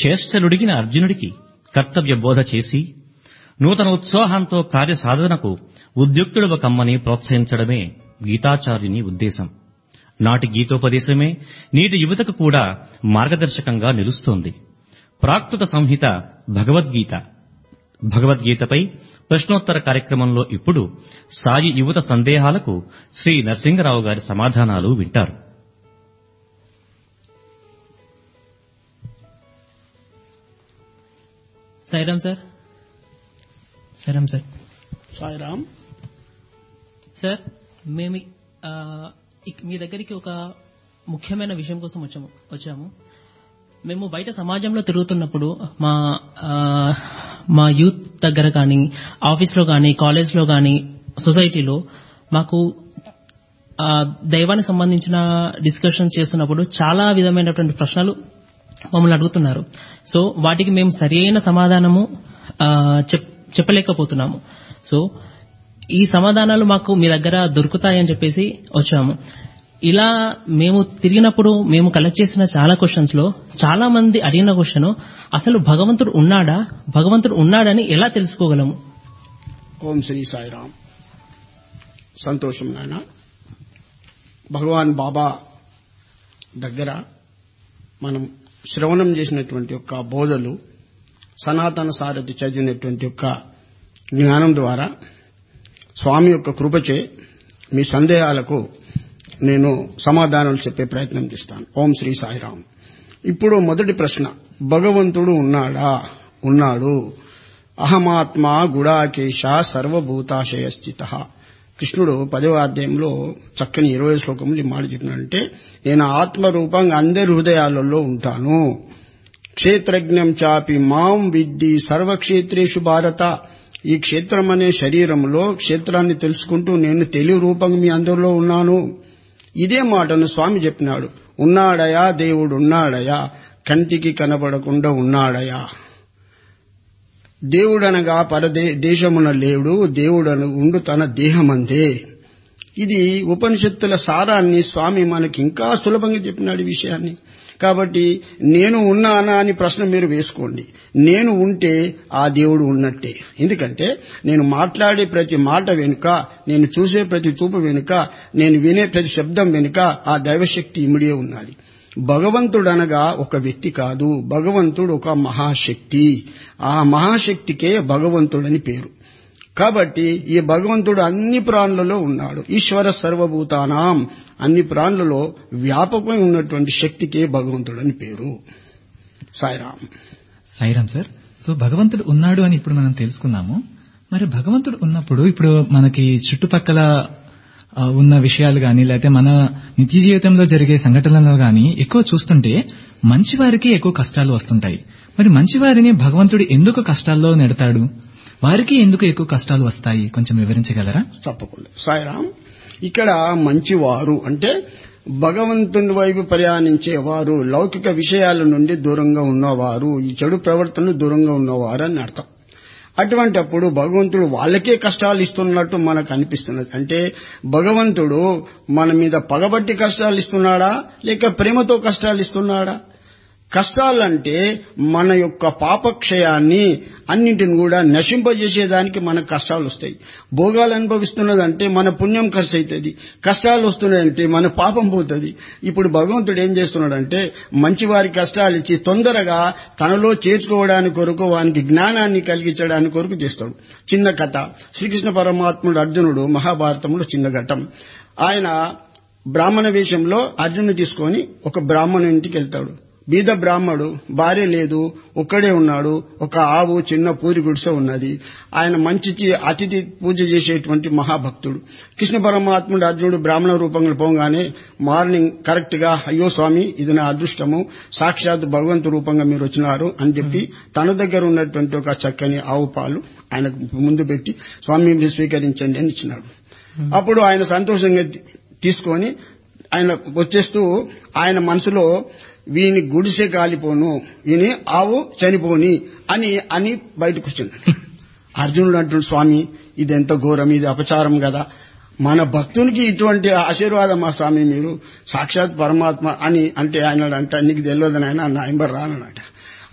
చేష్టలుడిగిన అర్జునుడికి కర్తవ్య బోధ చేసి నూతన ఉత్సాహంతో కార్య సాధనకు ఉద్యుక్తుడవ కమ్మని ప్రోత్సహించడమే గీతాచార్యుని ఉద్దేశం నాటి గీతోపదేశమే నేటి యువతకు కూడా మార్గదర్శకంగా నిలుస్తోంది ప్రాకృత సంహిత భగవద్గీత భగవద్గీతపై ప్రశ్నోత్తర కార్యక్రమంలో ఇప్పుడు సాయి యువత సందేహాలకు శ్రీ నరసింగరావు గారి సమాధానాలు వింటారు Sairam sir Sairam sir Sairam sir మేము ఆ, ఇక్- మీ దగ్గరికి ఒక ముఖ్యమైన విషయం కోసం వచ్చాము వచ్చాము మేము బయట సమాజంలో తిరుగుతున్నప్పుడు మా ఆ, మా యూత్ దగ్గర కానీ ఆఫీస్లో కానీ కాలేజ్లో కానీ సొసైటీలో మాకు ఆ, దైవానికి సంబంధించిన డిస్కషన్స్ చేస్తున్నప్పుడు చాలా విధమైనటువంటి ప్రశ్నలు మమ్మల్ని అడుగుతున్నారు సో వాటికి మేము సరి అయిన సమాధానము ఆ, చెప్- చెప్పలేకపోతున్నాము సో ఈ సమాధానాలు మాకు మీ దగ్గర దొరుకుతాయని చెప్పేసి వచ్చాము ఇలా మేము తిరిగినప్పుడు మేము కలెక్ట్ చేసిన చాలా క్వశ్చన్స్ లో చాలా మంది అడిగిన క్వశ్చన్ అసలు భగవంతుడు ఉన్నాడా భగవంతుడు ఉన్నాడని ఎలా తెలుసుకోగలము ఓం శ్రీ సాయిరామ్ సంతోషం నాయన భగవాన్ బాబా దగ్గర మనం శ్రవణం చేసినటువంటి యొక్క బోధలు సనాతన సారథి చదివినటువంటి యొక్క జ్ఞానం ద్వారా స్వామి యొక్క కృపచే మీ సందేహాలకు నేను సమాధానాలు చెప్పే ప్రయత్నం చేస్తాను ఓం శ్రీ సాయిరామ్ ఇప్పుడు మొదటి ప్రశ్న భగవంతుడు ఉన్నాడా ఉన్నాడు అహమాత్మ గుడాకేశ సర్వభూతాశయ స్థిత కృష్ణుడు పదవ అధ్యాయంలో చక్కని ఇరవై శ్లోకములు ఈ మాట చెప్పినాడంటే నేను ఆత్మరూపంగా అందరి హృదయాలలో ఉంటాను క్షేత్రజ్ఞం చాపి మాం విద్ది సర్వక్షేత్రేషు భారత ఈ క్షేత్రం అనే శరీరంలో క్షేత్రాన్ని తెలుసుకుంటూ నేను తెలివి రూపంగా మీ అందరిలో ఉన్నాను ఇదే మాటను స్వామి చెప్పినాడు ఉన్నాడయా దేవుడు ఉన్నాడయా కంటికి కనబడకుండా ఉన్నాడయా దేవుడనగా పరదే దేశమున లేడు దేవుడను ఉండు తన దేహమందే ఇది ఉపనిషత్తుల సారాన్ని స్వామి మనకి ఇంకా సులభంగా చెప్పినాడు ఈ విషయాన్ని కాబట్టి నేను ఉన్నానా అని ప్రశ్న మీరు వేసుకోండి నేను ఉంటే ఆ దేవుడు ఉన్నట్టే ఎందుకంటే నేను మాట్లాడే ప్రతి మాట వెనుక నేను చూసే ప్రతి చూపు వెనుక నేను వినే ప్రతి శబ్దం వెనుక ఆ దైవశక్తి ఇమిడియే ఉన్నది భగవంతుడు అనగా ఒక వ్యక్తి కాదు భగవంతుడు ఒక మహాశక్తి ఆ మహాశక్తికే భగవంతుడని పేరు కాబట్టి ఈ భగవంతుడు అన్ని ప్రాణులలో ఉన్నాడు ఈశ్వర సర్వభూతానాం అన్ని ప్రాణులలో వ్యాపకమై ఉన్నటువంటి శక్తికే భగవంతుడని పేరు సాయిరామ్ సాయిరామ్ సార్ సో భగవంతుడు ఉన్నాడు అని ఇప్పుడు మనం తెలుసుకున్నాము మరి భగవంతుడు ఉన్నప్పుడు ఇప్పుడు మనకి చుట్టుపక్కల ఆ, ఉన్న విషయాలు గాని లేకపోతే మన నిత్య జీవితంలో జరిగే సంఘటనలు గాని ఎక్కువ చూస్తుంటే మంచి వారికి ఎక్కువ కష్టాలు వస్తుంటాయి మరి మంచి వారిని భగవంతుడు ఎందుకు కష్టాల్లో నెడతాడు వారికి ఎందుకు ఎక్కువ కష్టాలు వస్తాయి కొంచెం వివరించగలరా తప్పకుండా సాయిరామ్ ఇక్కడ మంచివారు అంటే భగవంతుని వైపు ప్రయాణించే వారు లౌకిక విషయాల నుండి దూరంగా ఉన్నవారు ఈ చెడు ప్రవర్తనలు దూరంగా ఉన్నవారు అని అర్థం అటువంటి అప్పుడు భగవంతుడు వాళ్ళకే కష్టాలు ఇస్తున్నట్టు మనకు అనిపిస్తున్నది అంటే భగవంతుడు మన మీద పగబట్టి కష్టాలు ఇస్తున్నాడా లేక ప్రేమతో కష్టాలు ఇస్తున్నాడా కష్టాలంటే మన యొక్క పాపక్షయాన్ని అన్నింటిని కూడా నశింపజేసేదానికి మనకు కష్టాలు వస్తాయి భోగాలు అనుభవిస్తున్నదంటే మన పుణ్యం ఖర్చు అవుతుంది కష్టాలు వస్తున్నాయంటే మన పాపం పోతుంది ఇప్పుడు భగవంతుడు ఏం చేస్తున్నాడంటే మంచి వారి కష్టాలు ఇచ్చి తొందరగా తనలో చేర్చుకోవడానికి కొరకు వానికి జ్ఞానాన్ని కలిగించడానికి కొరకు చేస్తాడు చిన్న కథ శ్రీకృష్ణ పరమాత్ముడు అర్జునుడు మహాభారతంలో చిన్న ఘట్టం ఆయన బ్రాహ్మణ వేషంలో అర్జునుడు తీసుకొని ఒక బ్రాహ్మణు ఇంటికి వెళ్తాడు బీద బ్రాహ్మడు భార్య లేదు ఒక్కడే ఉన్నాడు ఒక ఆవు చిన్న పూరి గుడిసె ఉన్నది ఆయన మంచి చి- అతిథి పూజ చేసేటువంటి మహాభక్తుడు కృష్ణ పరమాత్ముడు అర్జునుడు బ్రాహ్మణ రూపంలో పోగానే మార్నింగ్ కరెక్ట్ గా అయ్యో స్వామి ఇది నా అదృష్టము సాక్షాత్ భగవంతు రూపంగా మీరు వచ్చినారు అని చెప్పి తన దగ్గర ఉన్నటువంటి ఒక చక్కని ఆవు పాలు ఆయనకు ముందు పెట్టి స్వామి మీరు స్వీకరించండి అని ఇచ్చినాడు అప్పుడు ఆయన సంతోషంగా తీ- తీసుకొని ఆయన వచ్చేస్తూ ఆయన మనసులో వీని గుడిసె కాలిపోను వీని ఆవు చనిపోని అని అని బయటకు వచ్చిండు అర్జునుడు అంటున్నాడు స్వామి ఇది ఎంత ఘోరం ఇది అపచారం కదా మన భక్తునికి ఇటువంటి ఆశీర్వాదం మా స్వామి మీరు సాక్షాత్ పరమాత్మ అని అంటే ఆయన అంట నీకు తెలియదని ఆయన నా ఎంబర్ రానట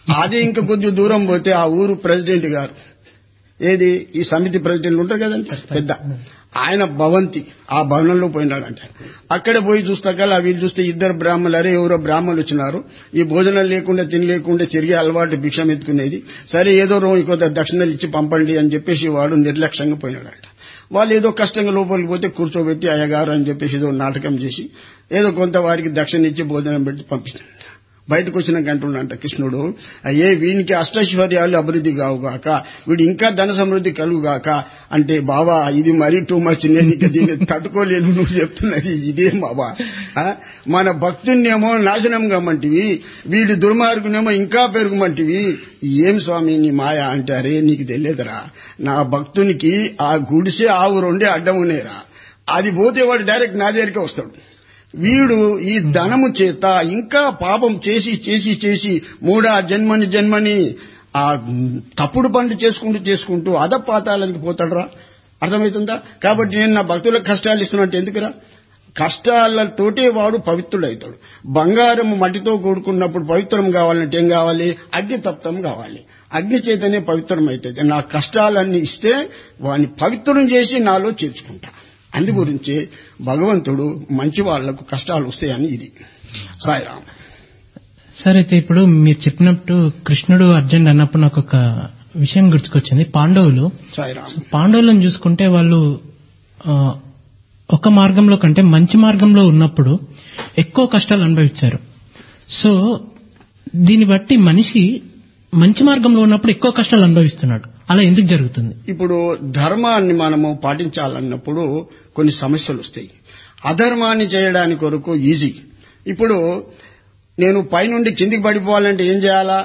అది ఇంకా కొద్ది దూరం పోతే ఆ ఊరు ప్రెసిడెంట్ గారు ఏది ఈ సమితి ప్రెసిడెంట్ ఉంటారు కదండి పెద్ద ఆయన భవంతి ఆ భవనంలో పోయినాడంట అక్కడ పోయి చూస్తాకల్లా వీళ్ళు చూస్తే ఇద్దరు బ్రాహ్మణులు అరే ఎవరో బ్రాహ్మణులు వచ్చినారు ఈ భోజనం లేకుండా తిని లేకుండా తిరిగి అలవాటు భిక్షం ఎత్తుకునేది సరే ఏదో రోజు కొంత దక్షిణలు ఇచ్చి పంపండి అని చెప్పేసి వాడు నిర్లక్ష్యంగా పోయినాడంట వాళ్ళు ఏదో కష్టంగా లోపలికి పోతే కూర్చోబెట్టి అయ్యగారు అని చెప్పేసి ఏదో నాటకం చేసి ఏదో కొంత వారికి దక్షిణ ఇచ్చి భోజనం పెట్టి పంపించాడు బయటకు వచ్చిన అంటున్నాడంట కృష్ణుడు అయ్యే వీనికి అష్టైశ్వర్యాలు అభివృద్ధి కావుగాక వీడు ఇంకా ధన సమృద్ధి కలుగుగాక అంటే బావా ఇది మరీ టూ మచ్ నేను ఇక దీన్ని తట్టుకోలేను నువ్వు చెప్తున్నది ఇదేం బాబా ఆ? మన భక్తున్నేమో నాశనం కమ్మంటివి వీడి దుర్మార్గునేమో ఇంకా పెరుగుమంటివి ఏం స్వామి నీ మాయ అంటారే నీకు తెలియదురా నా భక్తునికి ఆ గుడిసే ఆవు రెండే అడ్డం ఉన్నాయిరా అది పోతే వాడు డైరెక్ట్ నా దగ్గరికే వస్తాడు వీడు ఈ ధనము చేత ఇంకా పాపం చేసి చేసి చేసి మూడా జన్మని జన్మని ఆ తప్పుడు పనులు చేసుకుంటూ చేసుకుంటూ అధపాతాలకి పోతాడరా అర్థమవుతుందా కాబట్టి నేను నా భక్తులకు కష్టాలు ఇస్తున్నట్టు ఎందుకురా కష్టాలతోటే వాడు పవిత్రుడవుతాడు బంగారం మట్టితో కూడుకున్నప్పుడు పవిత్రం కావాలంటే ఏం కావాలి అగ్ని తప్తం కావాలి అగ్ని చేతనే పవిత్రం అవుతుంది నా కష్టాలన్నీ ఇస్తే వాడిని పవిత్రం చేసి నాలో చేర్చుకుంటా అందు గురించి భగవంతుడు మంచి వాళ్లకు కష్టాలు వస్తాయని ఇది సాయిరామ్ సార్ అయితే ఇప్పుడు మీరు చెప్పినట్టు కృష్ణుడు అర్జునుడు అన్నప్పుడు నాకు ఒక విషయం గుర్తుకొచ్చింది పాండవులు సాయిరామ్ పాండవులను చూసుకుంటే వాళ్ళు ఆ, ఒక మార్గంలో కంటే మంచి మార్గంలో ఉన్నప్పుడు ఎక్కువ కష్టాలు అనుభవించారు సో దీన్ని బట్టి మనిషి మంచి మార్గంలో ఉన్నప్పుడు ఎక్కువ కష్టాలు అనుభవిస్తున్నాడు అలా ఎందుకు జరుగుతుంది ఇప్పుడు ధర్మాన్ని మనము పాటించాలన్నప్పుడు కొన్ని సమస్యలు వస్తాయి అధర్మాన్ని చేయడానికి కొరకు ఈజీ ఇప్పుడు నేను పైనుండి కిందికి పడిపోవాలంటే ఏం చేయాలా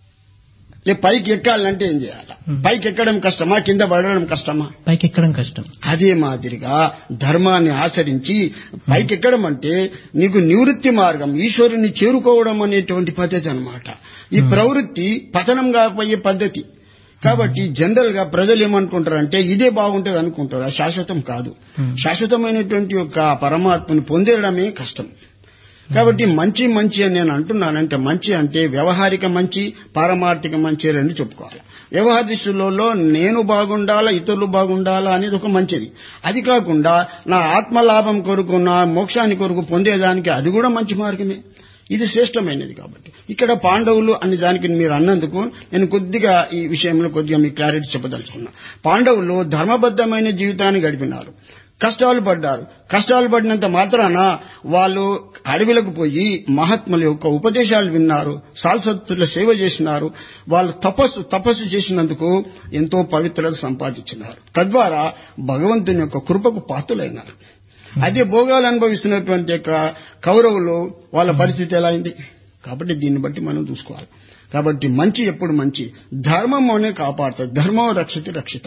లే పైకి ఎక్కాలంటే ఏం చేయాలా పైకి ఎక్కడం కష్టమా కింద పడడం కష్టమా పైకి ఎక్కడం కష్టం అదే మాదిరిగా ధర్మాన్ని ఆచరించి పైకెక్కడం అంటే నీకు నివృత్తి మార్గం ఈశ్వరుని చేరుకోవడం అనేటువంటి పద్ధతి అన్నమాట ఈ ప్రవృత్తి పతనం కాకపోయే పద్ధతి కాబట్టి జనరల్ గా ప్రజలు ఏమనుకుంటారంటే ఇదే బాగుంటుంది అనుకుంటారు అది శాశ్వతం కాదు శాశ్వతమైనటువంటి యొక్క పరమాత్మను పొందడమే కష్టం కాబట్టి మంచి మంచి అని నేను అంటున్నానంటే మంచి అంటే వ్యవహారిక మంచి పారమార్థిక మంచి రెండు చెప్పుకోవాలి వ్యవహార దృష్టిలో నేను బాగుండాలా ఇతరులు బాగుండాలా అనేది ఒక మంచిది అది కాకుండా నా ఆత్మలాభం కొరకు నా మోక్షాన్ని కొరకు పొందేదానికి అది కూడా మంచి మార్గమే ఇది శ్రేష్టమైనది కాబట్టి ఇక్కడ పాండవులు అనే దానికి మీరు అన్నందుకు నేను కొద్దిగా ఈ విషయంలో కొద్దిగా మీకు క్లారిటీ చెప్పదలుచుకున్నా పాండవులు ధర్మబద్ధమైన జీవితాన్ని గడిపినారు కష్టాలు పడ్డారు కష్టాలు పడినంత మాత్రాన వాళ్ళు అడవిలకు పోయి మహాత్ముల యొక్క ఉపదేశాలు విన్నారు సాల్సత్తుల సేవ చేసినారు వాళ్ళు తపస్సు తపస్సు చేసినందుకు ఎంతో పవిత్రత సంపాదించినారు తద్వారా భగవంతుని యొక్క కృపకు పాత్రులైనారు అదే భోగాలు అనుభవిస్తున్నటువంటి యొక్క కౌరవులు వాళ్ళ పరిస్థితి ఎలా అయింది కాబట్టి దీన్ని బట్టి మనం చూసుకోవాలి కాబట్టి మంచి ఎప్పుడు మంచి ధర్మం అనే కాపాడుతుంది ధర్మం రక్షిత రక్షిత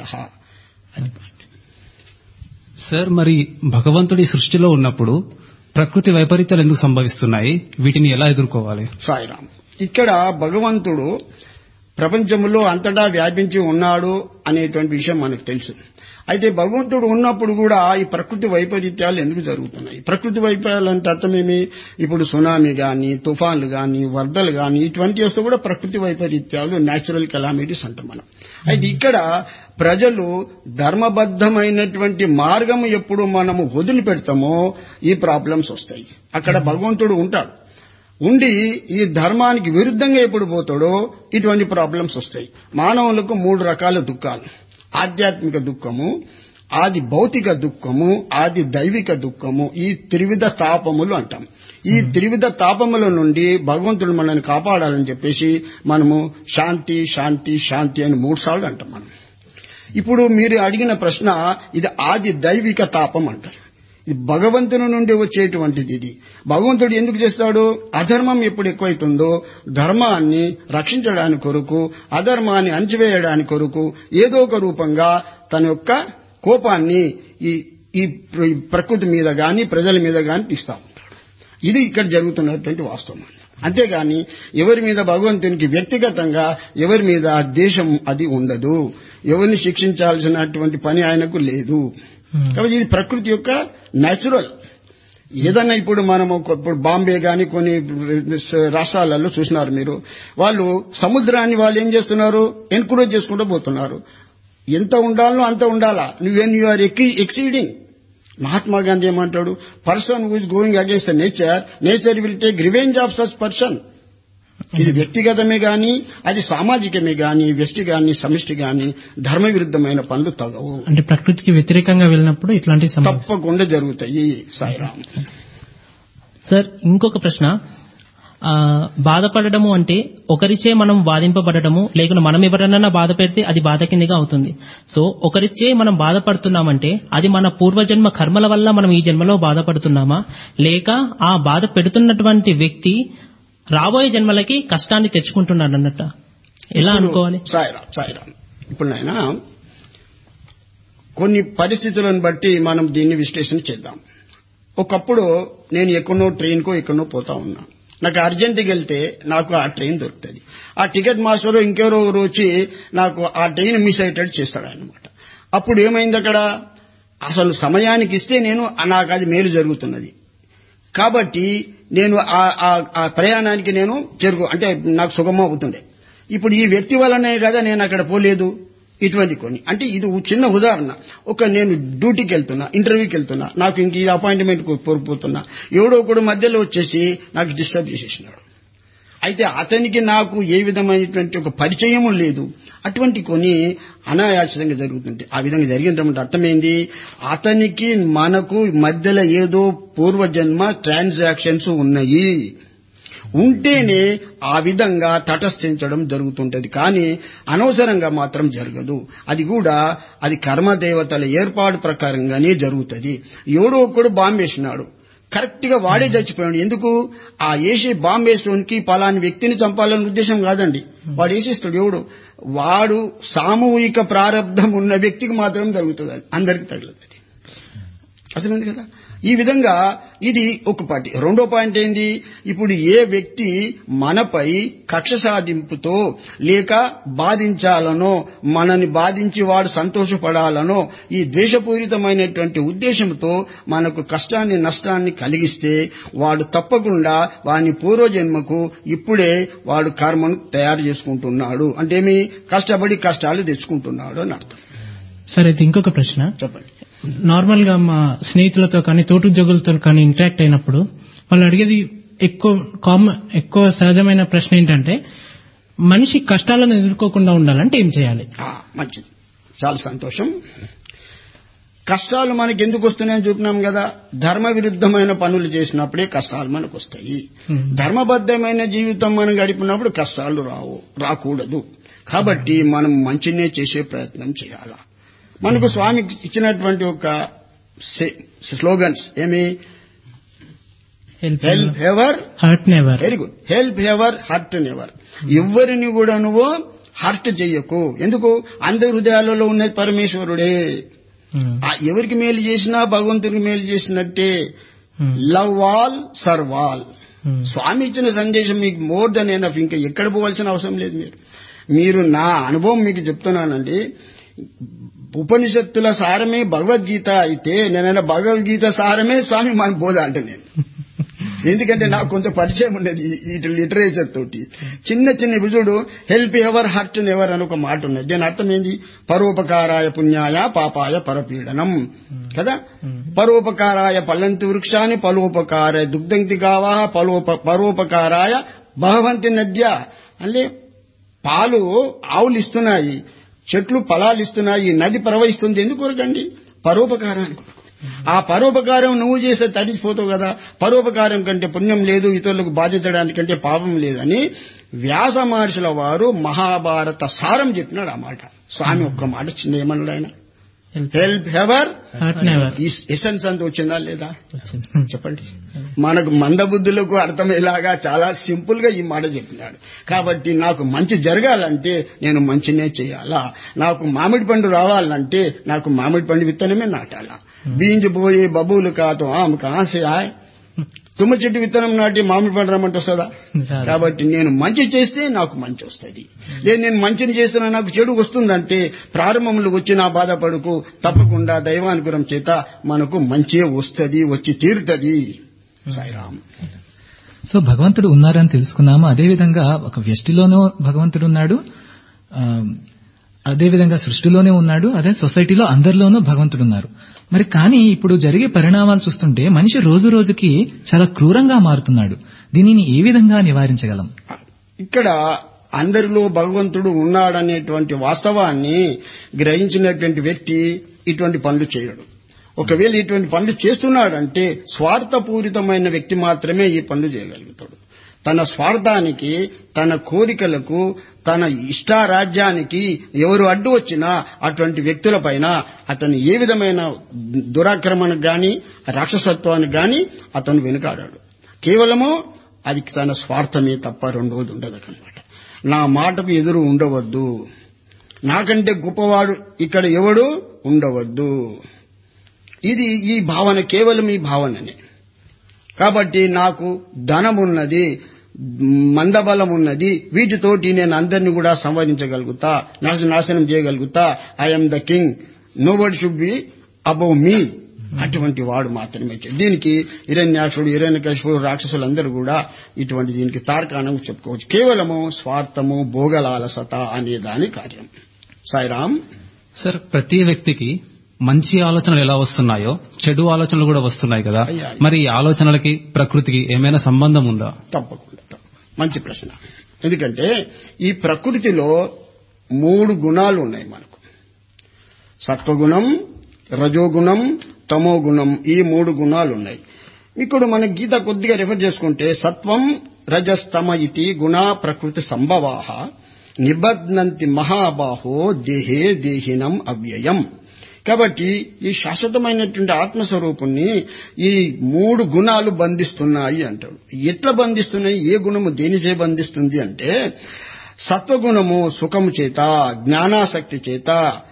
సార్ మరి భగవంతుడి సృష్టిలో ఉన్నప్పుడు ప్రకృతి వైపరీత్యాలు ఎందుకు సంభవిస్తున్నాయి వీటిని ఎలా ఎదుర్కోవాలి సాయిరామ్ ఇక్కడ భగవంతుడు ప్రపంచంలో అంతటా వ్యాపించి ఉన్నాడు అనేటువంటి విషయం మనకు తెలుసు అయితే భగవంతుడు ఉన్నప్పుడు కూడా ఈ ప్రకృతి వైపరీత్యాలు ఎందుకు జరుగుతున్నాయి ప్రకృతి వైపరీత్యాలు అంటే అర్థమేమి ఇప్పుడు సునామీ గాని తుఫాన్లు గాని వరదలు గాని ఇటువంటి వస్తే కూడా ప్రకృతి వైపరీత్యాలు న్యాచురల్ కెలామిటీస్ అంటాం మనం అయితే ఇక్కడ ప్రజలు ధర్మబద్ధమైనటువంటి మార్గం ఎప్పుడు మనము వదిలిపెడతామో ఈ ప్రాబ్లమ్స్ వస్తాయి అక్కడ భగవంతుడు ఉంటాడు ఉండి ఈ ధర్మానికి విరుద్ధంగా ఎప్పుడు పోతాడో ఇటువంటి ప్రాబ్లమ్స్ వస్తాయి మానవులకు మూడు రకాల దుఃఖాలు ఆధ్యాత్మిక దుఃఖము ఆది భౌతిక దుఃఖము ఆది దైవిక దుఃఖము ఈ త్రివిధ తాపములు అంటాం ఈ త్రివిధ తాపముల నుండి భగవంతుడు మనల్ని కాపాడాలని చెప్పేసి మనము శాంతి శాంతి శాంతి అని మూడు సార్లు అంటాం మనం ఇప్పుడు మీరు అడిగిన ప్రశ్న ఇది ఆది దైవిక తాపం అంటారు ఇది భగవంతుని నుండి వచ్చేటువంటిది ఇది భగవంతుడు ఎందుకు చేస్తాడు అధర్మం ఎప్పుడు ఎక్కువైతుందో ధర్మాన్ని రక్షించడానికి కొరకు అధర్మాన్ని అణచివేయడానికి కొరకు ఏదో ఒక రూపంగా తన యొక్క కోపాన్ని ఈ ఈ ప్ర- ఈ ప్రకృతి మీద గాని ప్రజల మీద గాని తీస్తా ఉంటాడు ఇది ఇక్కడ జరుగుతున్నటువంటి వాస్తవం అంతేగాని ఎవరి మీద భగవంతునికి వ్యక్తిగతంగా ఎవరి మీద దేశం అది ఉండదు ఎవరిని శిక్షించాల్సినటువంటి పని ఆయనకు లేదు కాబట్టి ఇది ప్రకృతి యొక్క న్యాచురల్ ఏదన్నా ఇప్పుడు మనం ఒక- ఇప్పుడు బాంబే గాని కొన్ని రాష్ట్రాలలో చూసినారు మీరు వాళ్ళు సముద్రాన్ని వాళ్ళు ఏం చేస్తున్నారు ఎన్కరేజ్ చేసుకుంటూ పోతున్నారు ఎంత ఉండాలో అంత ఉండాలా నువ్వేం you are exceeding Mahatma Gandhi ఏమంటాడు person who is going against nature nature will take revenge of such person ఇది వ్యక్తిగతమే గాని అది సామాజికమే గాని వ్యష్టి గాని సమిష్టి గాని ధర్మ విరుద్ధమైన పనులు తగవు అంటే ప్రకృతికి వ్యతిరేకంగా వెళ్ళినప్పుడు ఇట్లాంటి సంభవం తప్పకుండా జరుగుతాయి సాయిరామ్ సార్ ఇంకొక ప్రశ్న ఆ, బాధపడడము అంటే ఒకరిచే మనం బాధింపబడటము లేకుండా మనం ఎవరన్నా బాధ పెడితే అది బాధ కిందగా అవుతుంది సో ఒకరిచే మనం బాధపడుతున్నామంటే అది మన పూర్వజన్మ కర్మల వల్ల మనం ఈ జన్మలో బాధపడుతున్నామా లేక ఆ బాధ పెడుతున్నటువంటి వ్యక్తి రాబోయే జన్మలకి కష్టాన్ని తెచ్చుకుంటున్నాడు అన్నట్ట ఎలా అనుకోవాలి సాయిరామ్ సాయిరామ్ ఇప్పుడు నాయన కొన్ని పరిస్థితులను బట్టి మనం దీన్ని విశ్లేషణ చేద్దాం ఒకప్పుడు నేను ఎక్కడో ట్రైన్కో ఎక్కడో పోతా ఉన్నా నాకు అర్జెంటుగా వెళ్తే నాకు ఆ ట్రైన్ దొరుకుతుంది ఆ టికెట్ మాస్టర్ ఇంకెవరో ఒకరు వచ్చి నాకు ఆ ట్రైన్ మిస్ అయ్యేటట్టు చేస్తాడు అనమాట అప్పుడు ఏమైంది అక్కడ అసలు సమయానికి ఇస్తే నేను నాకు అది మేలు జరుగుతున్నది కాబట్టి నేను ఆ- ఆ- ఆ ప్రయాణానికి నేను చేరుకో అంటే నాకు సుగమం అవుతుండే ఇప్పుడు ఈ వ్యక్తి వల్లనే కదా నేను అక్కడ పోలేదు ఇటువంటి కొన్ని అంటే ఇది ఓ చిన్న ఉదాహరణ ఒక నేను డ్యూటీకి వెళ్తున్నా ఇంటర్వ్యూకి వెళ్తున్నా నాకు ఇంక ఈ అపాయింట్మెంట్ కోల్పోతున్నా ఎవడో ఒకడు మధ్యలో వచ్చేసి నాకు డిస్టర్బ్ చేసేసినాడు అయితే అతనికి నాకు ఏ విధమైనటువంటి ఒక పరిచయము లేదు అటువంటి కొన్ని అనాయాసంగా జరుగుతుంటాయి ఆ విధంగా జరిగినటువంటి అర్థమైంది అతనికి మనకు మధ్యలో ఏదో పూర్వజన్మ ట్రాన్సాక్షన్స్ ఉన్నాయి ఉంటేనే ఆ విధంగా తటస్థించడం జరుగుతుంటది కానీ అనవసరంగా మాత్రం జరగదు అది కూడా అది కర్మదేవతల ఏర్పాటు ప్రకారంగానే జరుగుతుంది ఎవడో ఒక్కడు బాంబేసినాడు కరెక్ట్ గా వాడే చచ్చిపోయాడు ఎందుకు ఆ వేసే బాంబ్ వేసుకోనికి పలాని వ్యక్తిని చంపాలనే ఉద్దేశం కాదండి వాడు వేసేస్తాడు ఎవడు వాడు సామూహిక ప్రారంధం ఉన్న వ్యక్తికి మాత్రం తగులుతుంది అది అందరికి తగలదు అది అర్థమైంది కదా ఈ విధంగా ఇది ఒక పార్టీ రెండో పాయింట్ ఏంది ఇప్పుడు ఏ వ్యక్తి మనపై కక్ష సాధింపుతో లేక బాధించాలనో మనని బాధించి వాడు సంతోషపడాలనో ఈ ద్వేషపూరితమైనటువంటి ఉద్దేశంతో మనకు కష్టాన్ని నష్టాన్ని కలిగిస్తే వాడు తప్పకుండా వాని పూర్వజన్మకు ఇప్పుడే వాడు కర్మను తయారు చేసుకుంటున్నాడు అంటే ఏమి కష్టపడి కష్టాలు తెచ్చుకుంటున్నాడు అని అర్థం సరే అయితే ఇంకొక ప్రశ్న చెప్పండి నార్మల్ గా మా స్నేహితులతో కానీ తోటుద్యోగులతో కానీ ఇంటరాక్ట్ అయినప్పుడు వాళ్ళు అడిగేది ఎక్కువ కామన్ ఎక్కువ సహజమైన ప్రశ్న ఏంటంటే మనిషి కష్టాలను ఎదుర్కోకుండా ఉండాలంటే ఏం చేయాలి ఆ, మంచిది చాలా సంతోషం కష్టాలు మనకి ఎందుకు వస్తున్నాయని చూపినాం కదా ధర్మ విరుద్ధమైన పనులు చేసినప్పుడే కష్టాలు మనకు వస్తాయి Hmm. ధర్మబద్ధమైన జీవితం మనం గడిపినప్పుడు కష్టాలు రావు రాకూడదు కాబట్టి మనం మంచినే చేసే ప్రయత్నం చేయాలా మనకు స్వామి ఇచ్చినటువంటి ఒక స్లోగన్స్ ఏమి help ever hurt never very good help ever hurt never ఎవరిని కూడా నువ్వు హర్ట్ చెయ్యకు ఎందుకు అందరి హృదయాలలో ఉన్నది పరమేశ్వరుడే ఆ ఎవరికి మేలు చేసినా భగవంతుడికి మేలు చేసినట్టే love all serve all Swami ఇచ్చిన సందేశం మీకు మోర్ దెన్ ఎనఫ్ ఇంకా ఎక్కడ పోవాల్సిన అవసరం లేదు మీరు మీరు నా అనుభవం మీకు చెప్తున్నానండి ఉపనిషత్తుల సారమే భగవద్గీత అయితే నేనైనా భగవద్గీత సారమే స్వామి మన బోధ అంటే నేను ఎందుకంటే నాకు కొంత పరిచయం ఉన్నది ఈ- ఈ లిటరేచర్ తోటి చిన్న చిన్న విజుడు హెల్ప్ ఎవర్ హర్ట్ ఎవర్ అని ఒక మాట ఉన్నది దీని అర్థం ఏంది పరోపకారాయ పుణ్యాయ పాపాయ పరపీడనం కదా పరోపకారాయ పల్లంతి వృక్షాన్ని పలోపకారాయ దుగ్ధంతి గావా పలోప పరోపకారాయ బహవంతి నద్య అంటే పాలు ఆవులు ఇస్తున్నాయి చెట్లు ఫలాలు ఇస్తున్నాయి నది ప్రవహిస్తుంది ఎందుకు కొరకండి పరోపకారానికి కొరకు ఆ పరోపకారం నువ్వు చేస్తే తడిచిపోతావు కదా పరోపకారం కంటే పుణ్యం లేదు ఇతరులకు బాధించడానికంటే పాపం లేదని వ్యాస మహర్షుల వారు మహాభారత సారం చెప్పినాడు ఆ మాట స్వామి ఒక్క మాట చిన్న ఏమన్నాడు ఆయన హెల్ప్ హెవర్ హర్ట్ నెవర్ ఈ ఎసెన్స్ అంత వచ్చిందా లేదా చెప్పండి మనకు మందబుద్ధులకు అర్థమయ్యేలాగా చాలా సింపుల్ గా ఈ మాట చెప్పినాడు కాబట్టి నాకు మంచి జరగాలంటే నేను మంచినే చేయాలా నాకు మామిడి పండు రావాలంటే నాకు మామిడి పండు విత్తనమే నాటాలా బీంజ్ పోయి బబులు కాతో ఆమె కాసే ఆయ్ తుమ్మ చెట్టు విత్తనం నాటి మామిడి పండు రమ్మంటే వస్తుందా రాదు. కాబట్టి నేను మంచి చేస్తే నాకు మంచి వస్తుంది లేదు నేను మంచిని చేస్తున్నా నాకు చెడు వస్తుందంటే ప్రారంభంలో వచ్చి నా బాధపడుకు తప్పకుండా దైవానుగ్రహం చేత మనకు మంచి వస్తుంది వచ్చి తీరుతుంది సాయిరామ్ సో భగవంతుడు ఉన్నారని తెలుసుకున్నాము అదేవిధంగా ఒక వ్యష్టిలోనూ భగవంతుడు ఉన్నాడు ఆ, అదేవిధంగా సృష్టిలోనే ఉన్నాడు అదే సొసైటీలో అందరిలోనూ భగవంతుడు ఉన్నారు మరి కానీ ఇప్పుడు జరిగే పరిణామాలు చూస్తుంటే మనిషి రోజు రోజుకి చాలా క్రూరంగా మారుతున్నాడు దీనిని ఏ విధంగా నివారించగలం ఇక్కడ అందరిలో భగవంతుడు ఉన్నాడనేటువంటి వాస్తవాన్ని గ్రహించినటువంటి వ్యక్తి ఇటువంటి పనులు చేయడు ఒకవేళ ఇటువంటి పనులు చేస్తున్నాడంటే స్వార్థపూరితమైన వ్యక్తి మాత్రమే ఈ పనులు చేయగలుగుతాడు తన స్వార్థానికి తన కోరికలకు తన ఇష్టారాజ్యానికి ఎవరు అడ్డు వచ్చినా అటువంటి వ్యక్తులపైన అతను ఏ విధమైన దురాక్రమణకు గాని రాక్షసత్వానికి గాని అతను వెనుకాడాడు కేవలము అది తన స్వార్థమే తప్ప రెండవది ఉండదు అనమాట నా మాటకు ఎదురు ఉండవద్దు నాకంటే గొప్పవాడు ఇక్కడ ఎవడు ఉండవద్దు ఇది ఈ భావన కేవలం ఈ భావననే కాబట్టి నాకు ధనమున్నది మందబలం ఉన్నది వీటితోటి నేను అందరిని కూడా సంవరించగలుగుతా నాశ నాశనం చేయగలుగుతా I'm the king nobody should be above me అటువంటి వాడు మాత్రమే చే- దీనికి హిరణ్యాక్షుడు హిరణ్యకశిపుడు రాక్షసులందరూ కూడా ఇటువంటి దీనికి తార్కాణం చెప్పుకోవచ్చు కేవలము స్వార్థము భోగలాలసత అనే దాని కార్యం సాయిరామ్ సార్ ప్రతి వ్యక్తికి మంచి ఆలోచనలు ఎలా వస్తున్నాయో చెడు ఆలోచనలు కూడా వస్తున్నాయి కదా అయ్యా. మరి ఈ ఆలోచనలకి ప్రకృతికి ఏమైనా సంబంధం ఉందా తప్పకుండా తప్ప- మంచి ప్రశ్న ఎందుకంటే ఈ ప్రకృతిలో మూడు గుణాలు ఉన్నాయి మనకు సత్వగుణం రజోగుణం తమోగుణం ఈ మూడు గుణాలు ఉన్నాయి ఇక్కడ మన గీత కొద్దిగా రిఫర్ చేసుకుంటే సత్వం రజస్తమ ఇతి గుణ ప్రకృతి సంభవాహ నిబధ్నంతి మహాబాహో దేహే దేహినం అవ్యయం కాబట్టి ఈ శాశ్వతమైనటువంటి ఆత్మస్వరూపుణ్ణి ఈ మూడు గుణాలు బంధిస్తున్నాయి అంటాడు ఎట్లా బంధిస్తున్నాయి ఏ గుణము దేనిచే బంధిస్తుంది అంటే సత్వగుణము సుఖము చేత జ్ఞానాసక్తి చేత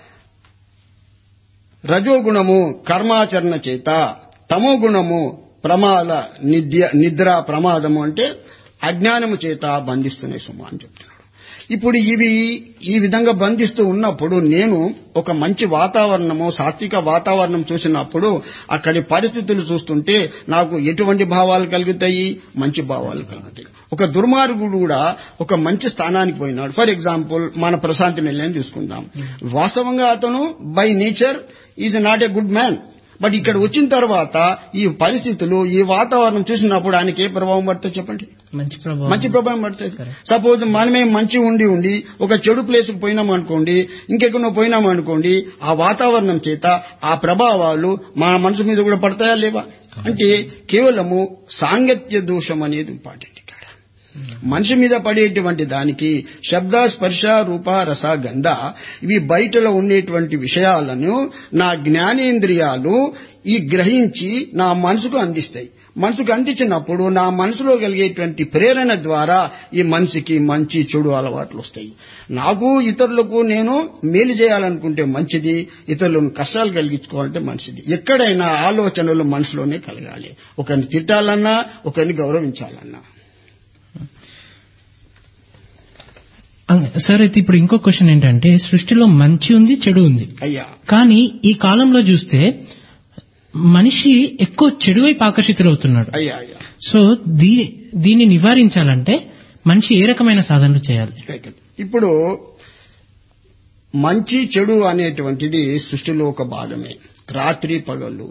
రజోగుణము కర్మాచరణ చేత తమో గుణము ప్రమాద నిద్య నిద్ర ప్రమాదము అంటే అజ్ఞానము చేత బంధిస్తున్నాయి సుమా అని చెప్తున్నాడు ఇప్పుడు ఇవి ఈ విధంగా బంధిస్తూ ఉన్నప్పుడు నేను ఒక మంచి వాతావరణము సాత్విక వాతావరణం చూసినప్పుడు అక్కడి పరిస్థితులు చూస్తుంటే నాకు ఎటువంటి భావాలు కలుగుతాయి మంచి భావాలు కలుగుతాయి ఒక దుర్మార్గుడు కూడా ఒక మంచి స్థానానికి పోయినాడు ఫర్ ఎగ్జాంపుల్ మన ప్రశాంతి నిలయం తీసుకుందాం వాస్తవంగా అతను by nature is not a good man but ఇక్కడ వచ్చిన తర్వాత ఈ పరిస్థితులు ఈ వాతావరణం చూసినప్పుడు ఆయనకి ఏ ప్రభావం పడుతుంది చెప్పండి మంచి ప్రభావం మంచి ప్రభావం పడుతుంది సపోజ్ మనమే మంచి ఉండి ఉండి ఒక చెడు ప్లేస్ కు పోయినాం అనుకోండి ఇంకెక్కడో పోయినాం అనుకోండి ఆ వాతావరణం చేత ఆ ప్రభావాలు మన మనసు మీద కూడా పడతాయా లేవా అంటే కేవలము సాంగత్య దోషం అనేది ఇంపార్టెంట్ ఇక్కడ మనిషి మీద పడేటువంటి దానికి శబ్ద స్పర్శ రూప రస గంధ ఇవి బయటలో ఉండేటువంటి విషయాలను నా జ్ఞానేంద్రియాలు ఈ గ్రహించి నా మనసుకు అందిస్తాయి మనసుకు అందించినప్పుడు నా మనసులో కలిగేటువంటి ప్రేరణ ద్వారా ఈ మనిషికి మంచి చెడు అలవాట్లు వస్తాయి నాకు ఇతరులకు నేను మేలు చేయాలనుకుంటే మంచిది ఇతరులను కష్టాలు కలిగించుకోవాలంటే మంచిది ఎక్కడైనా ఆలోచనలు మనసులోనే కలగాలి ఒకరిని తిట్టాలన్నా ఒకరిని గౌరవించాలన్నా సార్ అయితే ఇప్పుడు ఇంకో క్వశ్చన్ ఏంటంటే సృష్టిలో మంచి ఉంది చెడు ఉంది అయ్యా కానీ ఈ కాలంలో చూస్తే మనిషి ఎక్కువ చెడు వైపు ఆకర్షితులవుతున్నాడు అయ్యా అయ్యా సో దీని దీన్ని నివారించాలంటే మనిషి ఏ రకమైన సాధనలు చేయాలి రైట్. ఇప్పుడు మంచి చెడు అనేటువంటిది సృష్టిలో ఒక భాగమే రాత్రి పగలు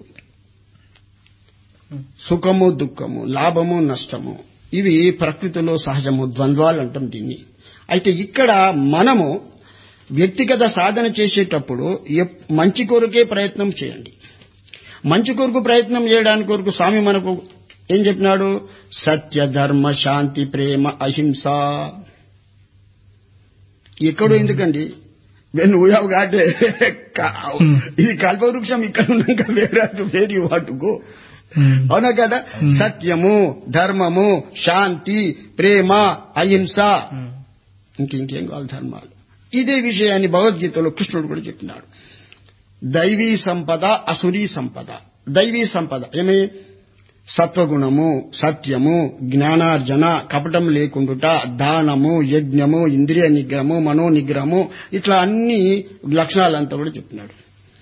సుఖము దుఃఖము లాభము నష్టము ఇవి ప్రకృతిలో సహజము ద్వంద్వాలు అంటాం దీన్ని అయితే ఇక్కడ మనము వ్యక్తిగత సాధన చేసేటప్పుడు ఎప్- మంచి కొరకే ప్రయత్నం చేయండి మంచి కొరకు ప్రయత్నం చేయడానికి కొరకు స్వామి మనకు ఏం చెప్పినాడు సత్య ధర్మ శాంతి ప్రేమ అహింస ఎక్కడో ఎందుకండి వెన్ ఊయావు కాటే ఇది కల్పవృక్షం ఇక్కడ ఉన్నాక వేరే వేరే వాటుకో అవునా కదా సత్యము ధర్మము శాంతి ప్రేమ అహింస ఇంక ఇంకేం కావాలి ధర్మాలు ఇదే విషయాన్ని భగవద్గీతలో కృష్ణుడు కూడా చెప్పినాడు దైవీ సంపద అసురీ సంపద దైవీ సంపద ఏమి సత్వగుణము సత్యము జ్ఞానార్జన కపటం లేకుండుట దానము యజ్ఞము ఇంద్రియ నిగ్రహము మనో నిగ్రహము ఇట్లా అన్ని లక్షణాలంతా కూడా చెప్పినాడు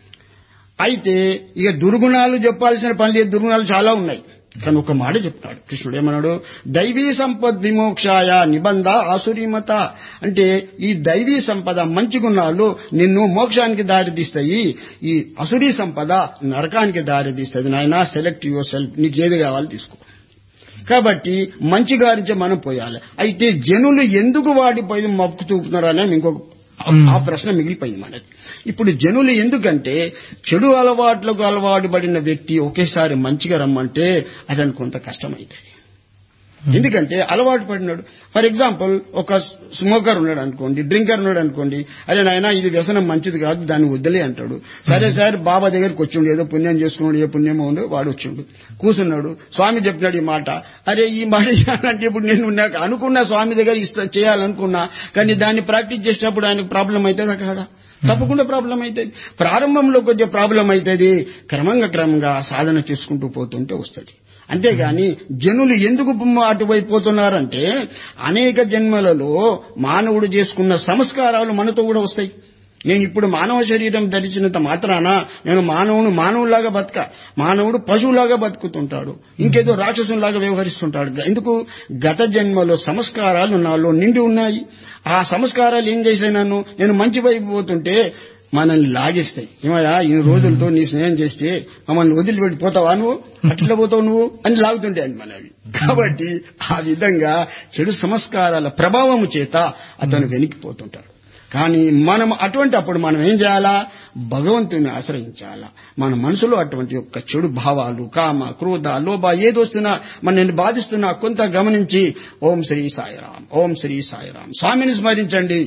అయితే ఇక దుర్గుణాలు చెప్పాల్సిన పని లేదు దుర్గుణాలు చాలా ఉన్నాయి కానీ ఒక మాట చెప్తాడు కృష్ణుడు ఏమన్నాడు దైవీ సంపద్ విమోక్షాయ నిబంధ ఆసురీమత అంటే ఈ దైవీ సంపద మంచి గుణాలు నిన్ను మోక్షానికి దారితీస్తాయి ఈ అసురీ సంపద నరకానికి దారితీస్తుంది నాయన సెలెక్ట్ యువర్ సెల్ఫ్ నీకు ఏది కావాలో తీసుకో కాబట్టి మంచి గారించే మనం పోయాలి అయితే జనులు ఎందుకు వాడిపోయి మొక్కు చూపుతున్నారు అనే ఇంకొక ఆ ప్రశ్న మిగిలిపోయింది మనది ఇప్పుడు జనులు ఎందుకంటే చెడు అలవాట్లకు అలవాటు పడిన వ్యక్తి ఒకేసారి మంచిగా రమ్మంటే అతనికి కొంత కష్టమైతుంది ఎందుకంటే అలవాటు పడినాడు ఫర్ ఎగ్జాంపుల్ ఒక స్మోకర్ ఉన్నాడు అనుకోండి డ్రింకర్ ఉన్నాడు అనుకోండి అరే నాయన ఇది వ్యసనం మంచిది కాదు దాన్ని వద్దలే అంటాడు సరే సార్ బాబా దగ్గరికి వచ్చిండు ఏదో పుణ్యం చేసుకున్నాడు ఏ పుణ్యమో ఉందో వాడు వచ్చిండు కూర్చున్నాడు స్వామి చెప్పినాడు ఈ మాట అరే ఈ మాట అంటే ఇప్పుడు నేను నాకు అనుకున్నా స్వామి దగ్గర ఇష్ట చేయాలనుకున్నా కానీ దాన్ని ప్రాక్టీస్ చేసినప్పుడు ఆయనకు ప్రాబ్లం అవుతుందా కదా తప్పకుండా ప్రాబ్లం అవుతుంది ప్రారంభంలో కొద్దిగా ప్రాబ్లం అవుతుంది క్రమంగా క్రమంగా సాధన చేసుకుంటూ పోతుంటే వస్తుంది అంతేగాని జనులు ఎందుకు అటువైపు పోతున్నారంటే అనేక జన్మలలో మానవుడు చేసుకున్న సంస్కారాలు మనతో కూడా వస్తాయి నేను ఇప్పుడు మానవ శరీరం ధరించినంత మాత్రాన నేను మానవుడు మానవులాగా బతక మానవుడు పశువులాగా బతుకుతుంటాడు ఇంకేదో రాక్షసులాగా వ్యవహరిస్తుంటాడు ఎందుకు గత జన్మలో సంస్కారాలు నాలో నిండి ఉన్నాయి ఆ సంస్కారాలు ఏం చేశాయి నన్ను నేను మంచి వైపు పోతుంటే మనల్ని లాగేస్తాయి ఏమయ్యా ఈ రోజులతో నీ స్నేహం చేస్తే మమ్మల్ని వదిలిపెట్టి పోతావా నువ్వు అట్లా పోతావు నువ్వు అని లాగుతుంటే అని మనవి కాబట్టి ఆ విధంగా చెడు సంస్కారాల ప్రభావము చేత అతను వెనికిపోతుంటాడు కానీ మనం అటువంటి అప్పుడు మనం ఏం చేయాలా భగవంతుని ఆశ్రయించాలా మన మనసులో అటువంటి యొక్క చెడు భావాలు కామ క్రోధ లోభ ఏదొస్తున్నా మన నేను బాధిస్తున్నా కొంత గమనించి ఓం శ్రీ సాయిరాం ఓం శ్రీ సాయిరాం స్వామిని స్మరించండి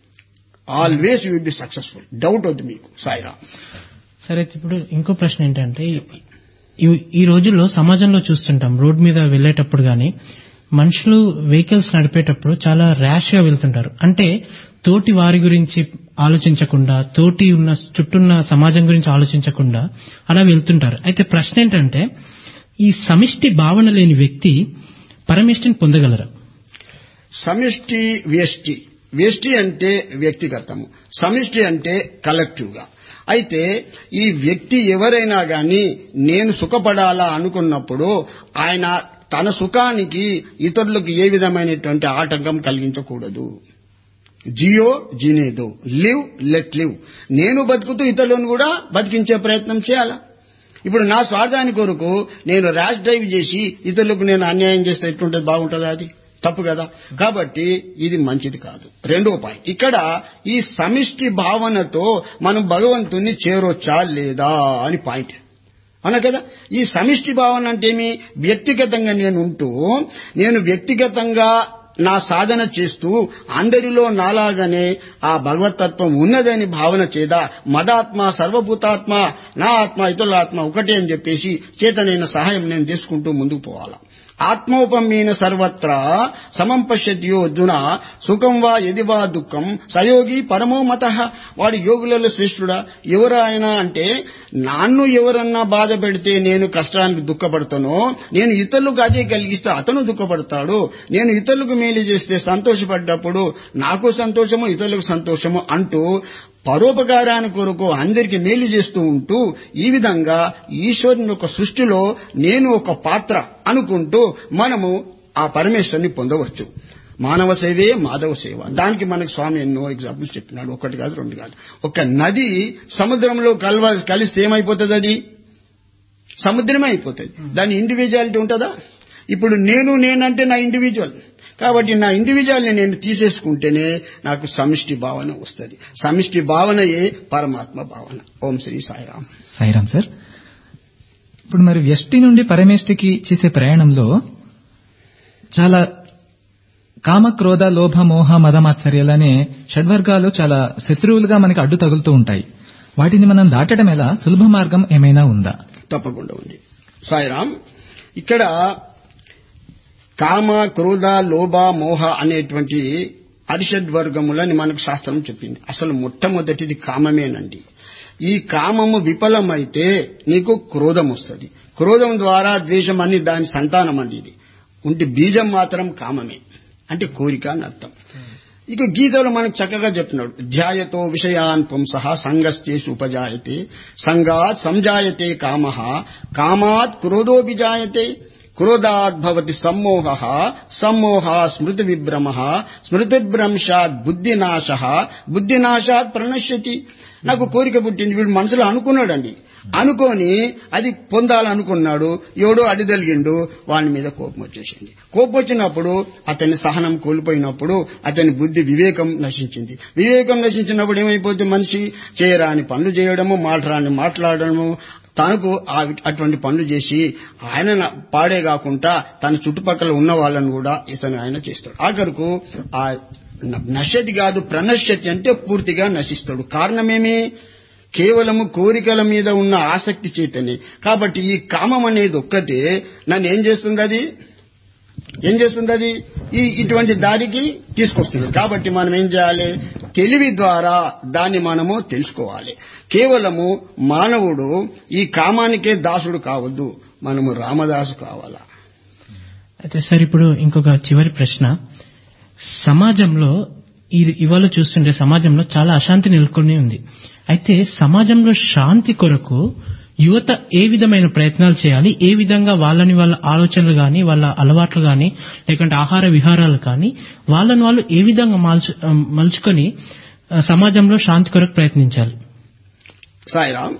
always you will be successful doubt వద్దు మీకు సాయిరాం సరే ఇప్పుడు ఇంకో ప్రశ్న ఏంటంటే ఈ- ఈ రోజుల్లో సమాజంలో చూస్తుంటాం రోడ్ మీద వెళ్ళేటప్పుడు గాని మనుషులు వెహికల్స్ నడిపేటప్పుడు చాలా ర్యాష్ గా వెళ్తుంటారు అంటే తోటి వారి గురించి ఆలోచించకుండా తోటి ఉన్న చుట్టూన్న సమాజం గురించి ఆలోచించకుండా అలా వెళ్తుంటారు అయితే ప్రశ్న ఏంటంటే ఈ సమిష్టి భావన లేని వ్యక్తి పరమేష్టిని పొందగలరా సమిష్టి వ్యష్టి వ్యష్టి అంటే వ్యక్తిగతము సమిష్టి అంటే కలెక్టివ్ గా అయితే ఈ వ్యక్తి ఎవరైనా గాని నేను సుఖపడాలా అనుకున్నప్పుడు ఆయన తన సుఖానికి ఇతరులకు ఏ విధమైనటువంటి ఆటంకం కలిగించకూడదు జియో జీనేదో లివ్ లెట్ లివ్ నేను బతుకుతూ ఇతరులను కూడా బతికించే ప్రయత్నం చేయాలా ఇప్పుడు నా స్వార్థాని కొరకు నేను ర్యాష్ డ్రైవ్ చేసి ఇతరులకు నేను అన్యాయం చేస్తే ఎట్లుంటుంది బాగుంటుందా అది తప్పు కదా కాబట్టి ఇది మంచిది కాదు రెండో పాయింట్ ఇక్కడ ఈ సమిష్టి భావనతో మనం భగవంతుణ్ణి చేరొచ్చా లేదా అని పాయింట్ అవునా కదా ఈ సమిష్టి భావన అంటే ఏమి వ్యక్తిగతంగా నేను ఉంటూ నేను వ్యక్తిగతంగా నా సాధన చేస్తూ అందరిలో నాలాగానే ఆ భగవతత్వం ఉన్నదని భావన చేద మదాత్మ సర్వభూతాత్మ నా ఆత్మ ఇతరుల ఆత్మ ఒకటే అని చెప్పేసి చేతనైన సహాయం నేను తీసుకుంటూ ముందుకు పోవాలా ఆత్మోపమీన సర్వత్రా సమం పశ్యతి అర్జున సుఖం వా ఎది వా దుఃఖం సయోగి పరమో మత వాడి యోగులలో శ్రేష్ఠుడా ఎవరు ఆయన అంటే నాన్ను ఎవరన్నా బాధ పెడితే నేను కష్టానికి దుఃఖపడతానో నేను ఇతరులకు అదే కలిగిస్తే అతను దుఃఖపడతాడు నేను ఇతరులకు మేలు చేస్తే సంతోషపడ్డప్పుడు నాకు సంతోషము ఇతరులకు సంతోషము అంటూ పరోపకారాన్ని కొరకు అందరికి మేలు చేస్తూ ఉంటూ ఈ విధంగా ఈశ్వరుని యొక్క సృష్టిలో నేను ఒక పాత్ర అనుకుంటూ మనము ఆ పరమేశ్వరుని పొందవచ్చు మానవ సేవే మాధవ సేవ దానికి మనకు స్వామి ఎన్నో ఎగ్జాంపుల్స్ చెప్పినాడు ఒకటి కాదు రెండు కాదు ఒక నది సముద్రంలో కలవ కలిస్తే ఏమైపోతుంది అది సముద్రమే అయిపోతుంది దాని ఇండివిజువాలిటీ ఉంటుందా ఇప్పుడు నేను నేనంటే నా ఇండివిజువల్ కాబట్టి నా ఇండివిజువల్ని నేను తీసేసుకుంటేనే నాకు సమిష్టి భావన వస్తుంది సమిష్టి భావనయే పరమాత్మ భావన ఓం శ్రీ సాయిరామ్ సాయిరామ్ సార్ ఇప్పుడు మరి వ్యష్టి నుండి పరమేష్టికి చేసే ప్రయాణంలో చాలా కామ క్రోధ లోభ మోహ మదమాత్సర్యాలనే షడ్వర్గాలు చాలా శత్రువులుగా మనకి అడ్డు తగులుతూ ఉంటాయి వాటిని మనం దాటడం ఎలా సులభ మార్గం ఏమైనా ఉందా తప్పకుండా ఉంది సాయిరామ్ ఇక్కడ కామ క్రోధ లోభ మోహ అనేటువంటి అరిషడ్ వర్గములని మనకు శాస్త్రం చెప్పింది అసలు మొట్టమొదటిది కామమేనండి ఈ కామము విఫలమైతే నీకు క్రోధం వస్తుంది క్రోధం ద్వారా ద్వేషం అని దాని సంతానం అండి ఇది ఉంటే బీజం మాత్రం కామమే అంటే కోరిక అని అర్థం ఇక గీతలో మనకు చక్కగా చెప్తున్నాడు ధ్యాయతో విషయాన్ పుంస సంగస్తేషు ఉపజాయతే సంగాత్ సంజాయతే కామ కామాత్ క్రోధోభిజాయతే క్రోధాత్ భవతి సమ్మోహ సమ్మోహ స్మృతి విభ్రమ స్మృతిభ్రంశాత్ బుద్ధినాశ బుద్ధినాశాత్ ప్రణశ్యతి నాకు కోరిక పుట్టింది వీడు మనసులో అనుకున్నాడండి అనుకొని అది పొందాలనుకున్నాడు ఎవడో అడిదలిగిండు వాని మీద కోపం వచ్చేసింది కోపం వచ్చినప్పుడు అతని సహనం కోల్పోయినప్పుడు అతని బుద్ధి వివేకం నశించింది వివేకం నశించినప్పుడు ఏమైపోతుంది మనిషి చేయరాని పనులు చేయడము మాట్లాడని మాట్లాడడము తనకు ఆ- అటువంటి పనులు చేసి ఆయన న- పాడే కాకుండా తన చుట్టుపక్కల ఉన్న వాళ్ళని కూడా ఇతను ఆయన చేస్తాడు ఆఖరుకు ఆ న- నశ్యతి కాదు ప్రణశ్యతి అంటే పూర్తిగా నశిస్తాడు కారణమేమి కేవలము కోరికల మీద ఉన్న ఆసక్తి చేతనే కాబట్టి ఈ కామం అనేది ఒక్కటే నన్ను ఏం చేస్తుంది అది ఏం చేస్తుంది అది ఈ ఇటువంటి దారికి తీసుకొస్తుంది కాబట్టి మనం ఏం చేయాలి తెలివి ద్వారా దాన్ని మనము తెలుసుకోవాలి కేవలము మానవుడు ఈ కామానికే దాసుడు కావద్దు మనము రామదాసు కావాలా అయితే సార్ ఇప్పుడు ఇంకొక చివరి ప్రశ్న సమాజంలో ఇది ఇవాళ చూస్తుంటే సమాజంలో చాలా అశాంతి నెలకొని ఉంది అయితే సమాజంలో శాంతి కొరకు యువత ఏ విధమైన ప్రయత్నాలు చేయాలి ఏ విధంగా వాళ్ళని వాళ్ళ ఆలోచనలు గాని వాళ్ళ అలవాట్లు గాని లేకుంటే ఆహార విహారాలు కానీ వాళ్ళని వాళ్ళు ఏ విధంగా మలుచు మలుచుకొని ఆ, సమాజంలో శాంతి కొరకు ప్రయత్నించాలి సాయిరామ్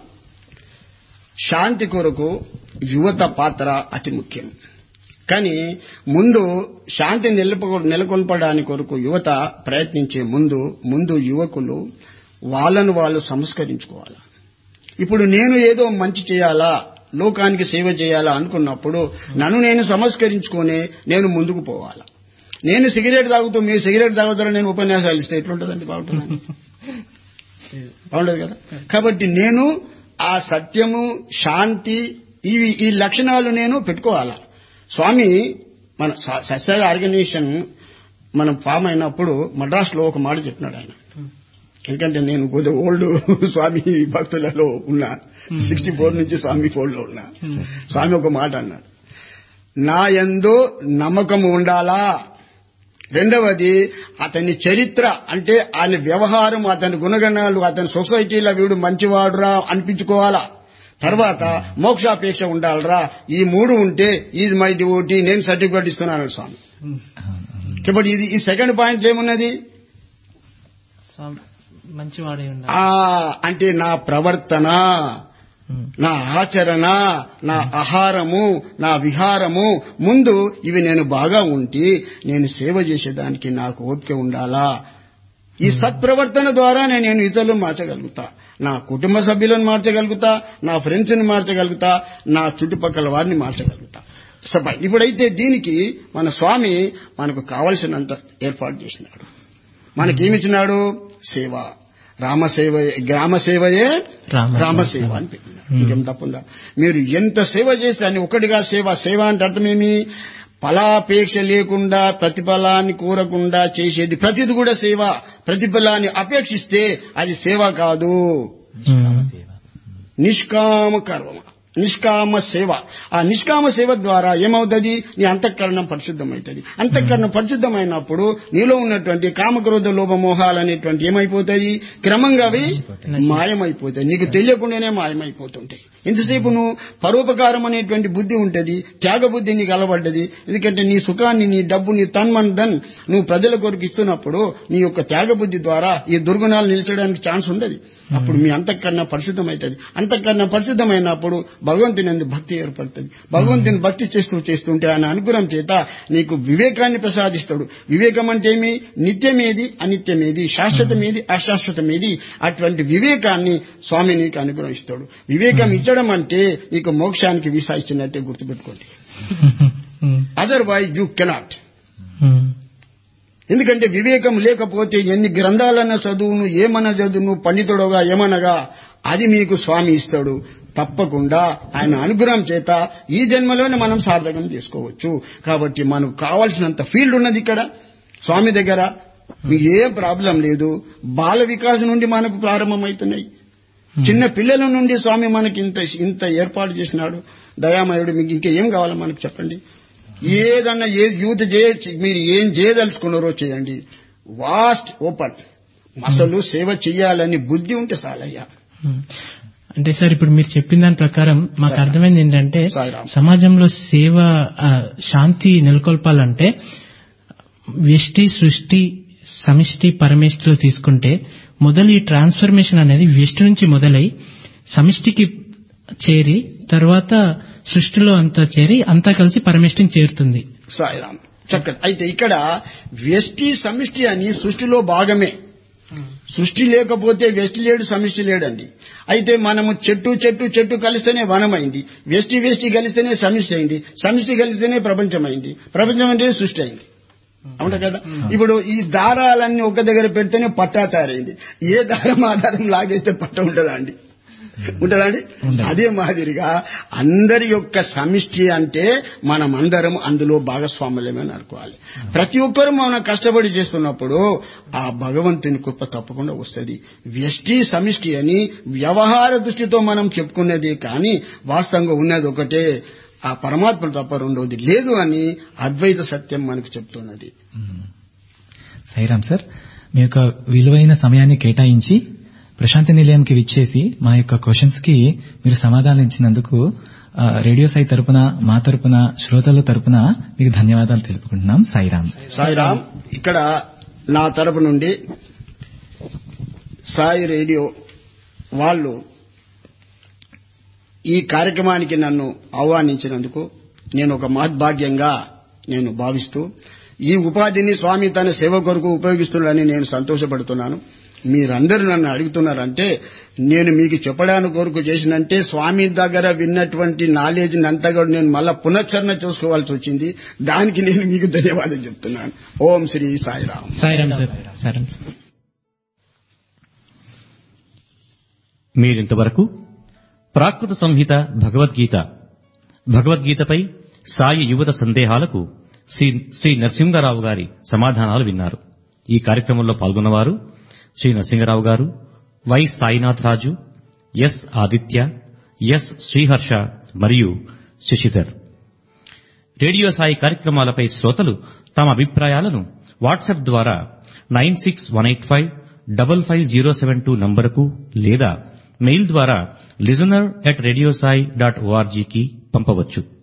శాంతి కొరకు యువత పాత్ర అతి ముఖ్యం కానీ ముందు శాంతి నిలప నెలకొల్పడానికి కొరకు యువత ప్రయత్నించే ముందు ముందు యువకులు వాళ్ళను వాళ్ళు సంస్కరించుకోవాలి ఇప్పుడు నేను ఏదో మంచి చేయాలా లోకానికి సేవ చేయాలా అనుకున్నప్పుడు నన్ను నేను సంస్కరించుకొని నేను ముందుకు పోవాలా నేను సిగరెట్ తాగుతూ మీరు సిగరెట్ తాగుతారని నేను ఉపన్యాసాలు ఇస్తే ఎట్లుంటుందండి బాగుంటుందండి బాగుండదు కదా కాబట్టి నేను ఆ సత్యము శాంతి ఇవి ఈ లక్షణాలు నేను పెట్టుకోవాలా స్వామి మన స- సస్య ఆర్గనైజేషన్ మనం ఫామ్ అయినప్పుడు మద్రాసులో ఒక మాట చెప్పినాడు ఆయన ఎందుకంటే నేను కొద్దిగా ఓల్డ్ స్వామి భక్తులలో ఉన్నా సిక్స్టీ ఫోర్ నుంచి స్వామి ఫోర్ లో ఉన్నా స్వామి ఒక మాట అన్నాడు నా ఎందు నమ్మకం ఉండాలా రెండవది అతని చరిత్ర అంటే ఆయన వ్యవహారం అతని గుణగణాలు అతని సొసైటీలో వీడు మంచివాడురా అనిపించుకోవాలా తర్వాత మోక్షాపేక్ష ఉండాలరా ఈ మూడు ఉంటే ఈజ్ మై డివోటీ నేను సర్టిఫికేట్ ఇస్తున్నాను స్వామి కాబట్టి ఇది ఈ సెకండ్ పాయింట్ ఏమున్నది మంచివాడే ఆ అంటే నా ప్రవర్తన నా ఆచరణ నా ఆహారము నా విహారము ముందు ఇవి నేను బాగా ఉంటే నేను సేవ చేసేదానికి నాకు ఓపిక ఉండాలా ఈ సత్ప్రవర్తన ద్వారా నేను ఇతరులను మార్చగలుగుతా నా కుటుంబ సభ్యులను మార్చగలుగుతా నా ఫ్రెండ్స్ని మార్చగలుగుతా నా చుట్టుపక్కల వారిని మార్చగలుగుతా సభ ఇప్పుడైతే దీనికి మన స్వామి మనకు కావలసినంత ఏర్పాటు చేసినాడు మనకేమిచ్చినాడు సేవ రామసేవ గ్రామ సేవయే రామ సేవ. రామసేవ అని పెట్టినాడు ఇంకేం తప్పుందా మీరు ఎంత సేవ చేస్తే అని ఒకటిగా సేవ సేవ అంటే అర్థమేమి ఫలాపేక్ష లేకుండా ప్రతిఫలాన్ని కోరకుండా చేసేది ప్రతిది కూడా సేవ ప్రతిఫలాన్ని అపేక్షిస్తే అది సేవ కాదు నిష్కామ కర్మ నిష్కామ సేవ ఆ నిష్కామ సేవ ద్వారా ఏమవుతుంది నీ అంతఃకరణం పరిశుద్ధమవుతుంది అంతఃకరణం పరిశుద్ధమైనప్పుడు నీలో ఉన్నటువంటి కామక్రోధ లోభ మోహాలు అనేటువంటి ఏమైపోతాయి క్రమంగా అవి మాయమైపోతాయి నీకు తెలియకుండానే మాయమైపోతుంటాయి ఎంతసేపు నువ్వు పరోపకారం అనేటువంటి బుద్ధి ఉంటది త్యాగ బుద్ధి నీకు అలవడ్డది ఎందుకంటే నీ సుఖాన్ని నీ డబ్బు నీ తన్మన్ ధన్ నువ్వు ప్రజల కొరకు ఇస్తున్నప్పుడు నీ యొక్క త్యాగ బుద్ధి ద్వారా ఈ దుర్గుణాలు నిలిచడానికి ఛాన్స్ ఉండదు అప్పుడు మీ అంతఃకరణ పరిశుద్ధమవుతుంది అంతఃకరణ పరిశుద్ధమైనప్పుడు భగవంతుని అందు భక్తి ఏర్పడుతుంది భగవంతుని భక్తి చేస్తూ చేస్తుంటే ఆయన అనుగ్రహం చేత నీకు వివేకాన్ని ప్రసాదిస్తాడు వివేకం అంటే ఏమి నిత్యమేది అనిత్యమేది శాశ్వతమేది అశాశ్వతమేది అటువంటి వివేకాన్ని స్వామి నీకు అనుగ్రహిస్తాడు వివేకం ఇచ్చడం అంటే నీకు మోక్షానికి వీసా ఇచ్చినట్టే గుర్తుపెట్టుకోండి అదర్వైజ్ యూ కెనాట్ ఎందుకంటే వివేకం లేకపోతే ఎన్ని గ్రంథాలన్న చదువును ఏమన్నా చదువును పండితుడుగా ఏమనగా అది మీకు స్వామి ఇస్తాడు తప్పకుండా ఆయన అనుగ్రహం చేత ఈ జన్మలోనే మనం సార్థకం చేసుకోవచ్చు కాబట్టి మనకు కావాల్సినంత ఫీల్డ్ ఉన్నది ఇక్కడ స్వామి దగ్గర మీకు ఏ ప్రాబ్లం లేదు బాల వికాసం నుండి మనకు ప్రారంభమవుతున్నాయి చిన్న పిల్లల నుండి స్వామి మనకి ఇంత ఇంత ఏర్పాటు చేసినాడు దయామయుడు మీకు ఇంకా ఏం కావాలో మనకు చెప్పండి ఏదన్నా ఏ యూత్ చేయ మీరు ఏం చేయదలుచుకున్నారో చేయండి వాస్ట్ ఓపెన్ అసలు సేవ చెయ్యాలని బుద్ధి ఉంటే చాలయ్యా ఉమ్. అంటే సార్ ఇప్పుడు మీరు చెప్పిన దాని ప్రకారం మాకు సాయిరామ్. అర్థమైంది ఏంటంటే సాయిరామ్. సమాజంలో సేవ ఆ, శాంతి నెలకొల్పాలంటే వ్యష్టి సృష్టి సమిష్టి పరమేష్టిలో తీసుకుంటే మొదలు ఈ ట్రాన్స్ఫర్మేషన్ అనేది వ్యష్టి నుంచి మొదలై సమిష్టికి చేరి తర్వాత సృష్టిలో అంతా చేరి అంతా కలిసి పరమేష్టిని చేరుతుంది సాయిరామ్ చక్కటి అయితే ఇక్కడ వ్యష్టి సమిష్టి అని సృష్టిలో భాగమే సృష్టి లేకపోతే వ్యష్టి లేడు సమిష్టి లేడండి అయితే మనము చెట్టు చెట్టు చెట్టు కలిస్తేనే వనమైంది వ్యష్టి వ్యష్టి కలిస్తేనే సమిష్టి అయింది సమిష్టి కలిస్తేనే ప్రపంచం అయింది ప్రపంచం అంటే సృష్టి అయింది అవునా కదా ఇప్పుడు ఈ దారాలన్నీ ఒక దగ్గర పెడితేనే పట్టా తయారైంది ఏ దారం ఆధారం లాగేస్తే పట్ట ఉంటుందా అండి ఉంటుందా అండి అదే మాదిరిగా అందరి యొక్క సమిష్టి అంటే మనం అందరం అందులో భాగస్వాములమని అనుకోవాలి ప్రతి ఒక్కరు మనం కష్టపడి చేస్తున్నప్పుడు ఆ భగవంతుని కృప తప్పకుండా వస్తుంది వ్యష్టి సమిష్టి అని వ్యవహార దృష్టితో మనం చెప్పుకునేది కానీ వాస్తవంగా ఉన్నది ఒకటే ఆ పరమాత్మ తప్ప రెండవది లేదు అని అద్వైత సత్యం మనకు చెప్తున్నది సాయిరామ్ సార్ మీ యొక్క విలువైన సమయాన్ని కేటాయించి ప్రశాంతి నిలయంకి విచ్చేసి మా యొక్క క్వశ్చన్స్ కి మీరు సమాధానం ఇచ్చినందుకు ఆ, రేడియో సాయి తరపున మా తరపున శ్రోతల తరపున మీకు ధన్యవాదాలు తెలుపుకుంటున్నాం సాయిరామ్ సాయిరామ్ ఇక్కడ నా తరపు నుండి సాయి రేడియో వాళ్ళు ఈ కార్యక్రమానికి నన్ను ఆహ్వానించినందుకు నేను ఒక మహద్భాగ్యంగా నేను భావిస్తూ ఈ ఉపాధిని స్వామి తన సేవ కొరకు ఉపయోగిస్తున్నాడని నేను సంతోషపడుతున్నాను మీరందరూ నన్ను అడుగుతున్నారంటే నేను మీకు చెప్పడానికి కొరకు చేసినంటే స్వామి దగ్గర విన్నటువంటి నాలెడ్జ్ అంతా కూడా నేను మళ్ళా పునశ్చరణ చేసుకోవాల్సి వచ్చింది దానికి నేను మీకు ధన్యవాదాలు చెప్తున్నాను ఓం శ్రీ సాయిరామ్ సాయిరామ్ సార్ సాయిరామ్ సార్ మీరింతవరకు ప్రాకృత సంహిత భగవద్గీత భగవద్గీతపై సాయి యువత సందేహాలకు శ్రీ శ్రీ నరసింహరావు గారి సమాధానాలు విన్నారు ఈ కార్యక్రమంలో పాల్గొన్నవారు శ్రీ నరసింహరావు గారు Y Sainath Raju S Aditya S Sriharsha మరియు శశిధర్ రేడియో సాయి కార్యక్రమాలపై శ్రోతలు తమ అభిప్రాయాలను వాట్సాప్ ద్వారా nine six one eight five double five zero seven two నంబరుకు లేదా మెయిల్ ద్వారా లిజనర్ అట్ రేడియోసాయి డాట్ ఓఆర్జీకి పంపవచ్చు